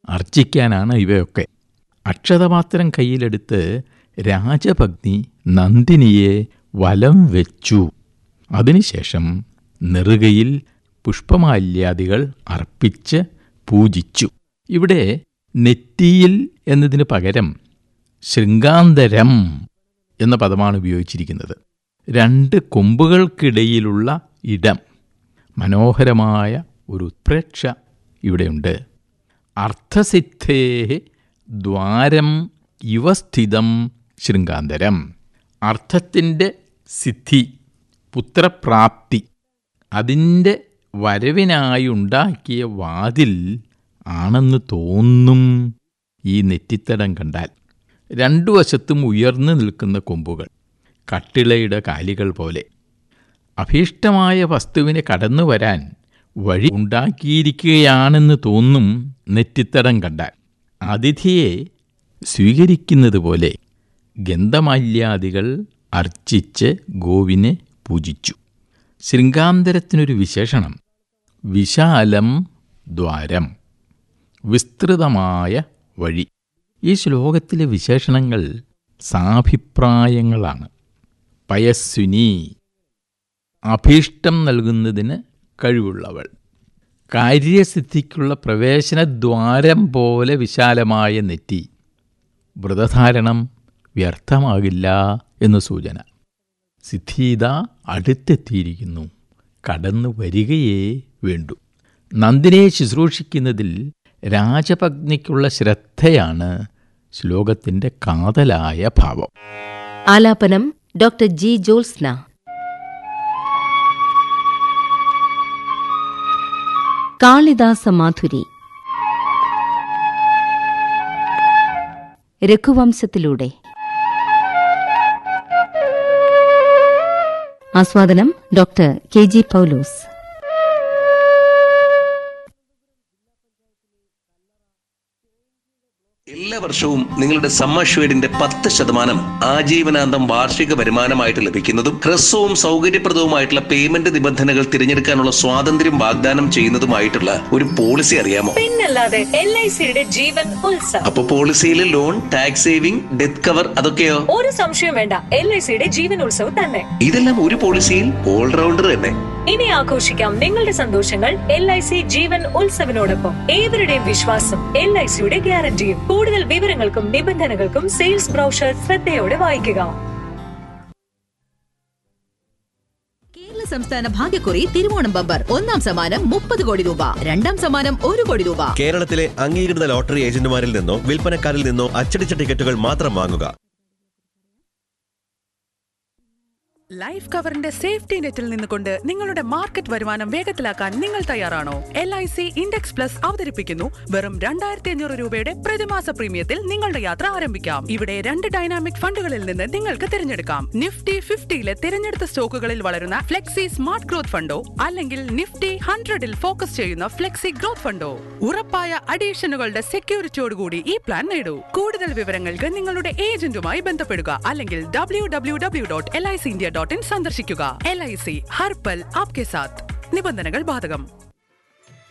അർച്ചിക്കാനാണ് ഇവയൊക്കെ അക്ഷതപാത്രം കയ്യിലെടുത്ത് രാജഭഗ്നി നന്ദിനിയെ വലം വെച്ചു അതിനുശേഷം നെറുകയിൽ പുഷ്പമാല്യാദികൾ അർപ്പിച്ച് പൂജിച്ചു ഇവിടെ നെറ്റിയിൽ എന്നതിന് പകരം ശൃംഗാന്തരം എന്ന പദമാണ് ഉപയോഗിച്ചിരിക്കുന്നത് രണ്ട് കൊമ്പുകൾക്കിടയിലുള്ള ഇടം മനോഹരമായ ഒരു ഉത്പ്രേക്ഷ ഇവിടെയുണ്ട് അർത്ഥസിദ്ധേ ദ്വാരം ഇവസ്ഥിതം ശൃംഗാന്തരം അർത്ഥത്തിൻ്റെ സിദ്ധി പുത്രപ്രാപ്തി അതിൻ്റെ വരവിനായുണ്ടാക്കിയ വാതിൽ ആണെന്ന് തോന്നും ഈ നെറ്റിത്തടം കണ്ടാൽ രണ്ടു വശത്തും ഉയർന്നു നിൽക്കുന്ന കൊമ്പുകൾ കട്ടിളയുടെ കാലികൾ പോലെ അഭീഷ്ടമായ വസ്തുവിനെ കടന്നു വരാൻ വഴി ഉണ്ടാക്കിയിരിക്കുകയാണെന്ന് തോന്നും നെറ്റിത്തടം കണ്ടാൽ അതിഥിയെ സ്വീകരിക്കുന്നത് പോലെ ഗന്ധമാല്യാദികൾ അർച്ചിച്ച് ഗോവിനെ പൂജിച്ചു ശൃംഗാന്തരത്തിനൊരു വിശേഷണം വിശാലം ദ്വാരം വിസ്തൃതമായ വഴി ഈ ശ്ലോകത്തിലെ വിശേഷണങ്ങൾ സാഭിപ്രായങ്ങളാണ് പയസ്വിനി അഭീഷ്ടം നൽകുന്നതിന് കഴിവുള്ളവൾ കാര്യസിദ്ധിക്കുള്ള പ്രവേശനദ്വാരം പോലെ വിശാലമായ നെറ്റി വ്രതധാരണം വ്യർത്ഥമാകില്ല എന്ന് സൂചന സിദ്ധീത അടുത്തെത്തിയിരിക്കുന്നു കടന്നു വരികയേ വേണ്ടു നന്ദിനെ ശുശ്രൂഷിക്കുന്നതിൽ രാജപത്നിക്കുള്ള ശ്രദ്ധയാണ് ശ്ലോകത്തിൻ്റെ കാതലായ ഭാവം ആലാപനം ഡോക്ടർ ജി ജോത്സ്ന കാളിദാസ മാധുരി രഘുവംശത്തിലൂടെ ആസ്വാദനം ഡോക്ടർ കെ ജി പൗലോസ് എല്ലാ വർഷവും നിങ്ങളുടെ സമ്മർഷ്വേഡിന്റെ പത്ത് ശതമാനം ആജീവനാന്തം വാർഷിക വരുമാനമായിട്ട് ലഭിക്കുന്നതും ഹ്രസ്വവും സൗകര്യപ്രദവുമായിട്ടുള്ള പേയ്മെന്റ് നിബന്ധനകൾ തിരഞ്ഞെടുക്കാനുള്ള സ്വാതന്ത്ര്യം വാഗ്ദാനം ചെയ്യുന്നതുമായിട്ടുള്ള ഒരു പോളിസി അറിയാമോ പിന്നല്ലാതെ എൽ ഐ സിയുടെ ജീവൻ ഉത്സവം അപ്പൊ പോളിസിയിൽ loan tax saving death cover അതൊക്കെയോ ഒരു സംശയം വേണ്ട എൽ ഐ സിയുടെ ജീവൻ ഉത്സവം തന്നെ ഇതെല്ലാം ഒരു പോളിസിയിൽ ഓൾറൗണ്ടർ തന്നെ ഇനി ആഘോഷിക്കാം നിങ്ങളുടെ സന്തോഷങ്ങൾ എൽ ഐ സി ജീവൻ ഉത്സവിനോടൊപ്പം ഏവരുടെയും വിശ്വാസം എൽ ഐ സിയുടെ ഗ്യാരണ്ടിയും കൂടുതൽ വിവരങ്ങൾക്കും നിബന്ധനകൾക്കും സെയിൽസ് ബ്രൗഷർ ശ്രദ്ധയോടെ വായിക്കുക കേരള സംസ്ഥാന ഭാഗ്യക്കുറി തിരുവോണം ബമ്പർ ഒന്നാം സമ്മാനം മുപ്പത് കോടി രൂപ രണ്ടാം സമ്മാനം ഒരു കോടി രൂപ കേരളത്തിലെ അംഗീകൃത ലോട്ടറി ഏജന്റുമാരിൽ നിന്നോ വിൽപ്പനക്കാരിൽ നിന്നോ അച്ചടിച്ച ടിക്കറ്റുകൾ മാത്രം വാങ്ങുക ലൈഫ് കവറിന്റെ സേഫ്റ്റി നെറ്റിൽ നിന്നുകൊണ്ട് നിങ്ങളുടെ മാർക്കറ്റ് വരുമാനം വേഗത്തിലാക്കാൻ നിങ്ങൾ തയ്യാറാണോ L I C index plus അവതരിപ്പിക്കുന്നു വെറും രണ്ടായിരത്തി അഞ്ഞൂറ് രൂപയുടെ പ്രതിമാസ പ്രീമിയത്തിൽ നിങ്ങളുടെ യാത്ര ആരംഭിക്കാം ഇവിടെ രണ്ട് ഡൈനാമിക് ഫണ്ടുകളിൽ നിന്ന് നിങ്ങൾക്ക് തിരഞ്ഞെടുക്കാം നിഫ്റ്റി ഫിഫ്റ്റിയിലെ തിരഞ്ഞെടുത്ത സ്റ്റോക്കുകളിൽ വളരുന്ന ഫ്ലെക്സി സ്മാർട്ട് ഗ്രോത്ത് ഫണ്ടോ അല്ലെങ്കിൽ നിഫ്റ്റി ഹൺഡ്രഡിൽ ഫോക്കസ് ചെയ്യുന്ന ഫ്ലെക്സി ഗ്രോത്ത് ഫണ്ടോ ഉറപ്പായ അഡീഷനുകളുടെ സെക്യൂരിറ്റിയോടുകൂടി ഈ പ്ലാൻ നേടൂ കൂടുതൽ വിവരങ്ങൾക്ക് നിങ്ങളുടെ ഏജന്റുമായി ബന്ധപ്പെടുക അല്ലെങ്കിൽ W W W dot L I C India dot in സന്ദർശിക്കുക എൽ ഐ സി ഹർപൽ ആപ്കെ സാത്ത് നിബന്ധനകൾ ബാധകം